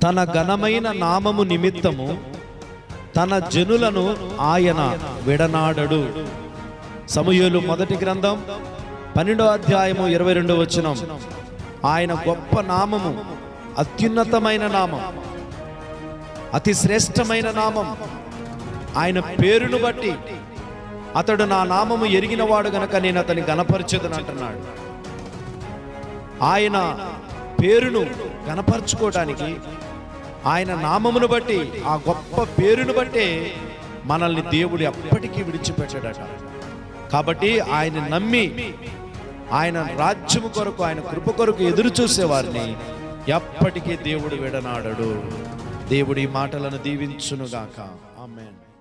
తన ఘనమైన నామము నిమిత్తము తన జనులను ఆయన విడనాడడు సమూహలు మొదటి గ్రంథం పన్నెండో అధ్యాయము ఇరవై రెండో వచనం ఆయన గొప్ప నామము అత్యున్నతమైన నామం అతి శ్రేష్టమైన నామం ఆయన పేరును బట్టి అతడు నా నామము ఎరిగినవాడు గనక నేను అతని గణపరచదని అంటున్నాడు ఆయన పేరును గణపరచుకోవడానికి ఆయన నామమును బట్టి ఆ గొప్ప పేరును బట్టే మనల్ని దేవుడు ఎప్పటికీ విడిచిపెట్టాడట కాబట్టి ఆయన నమ్మి ఆయన రాజ్యము కొరకు ఆయన కృప కొరకు ఎదురు చూసేవారిని ఎప్పటికీ దేవుడు విడనాడడు దేవుడి మాటలను దీవించునుగాక ఆమెన్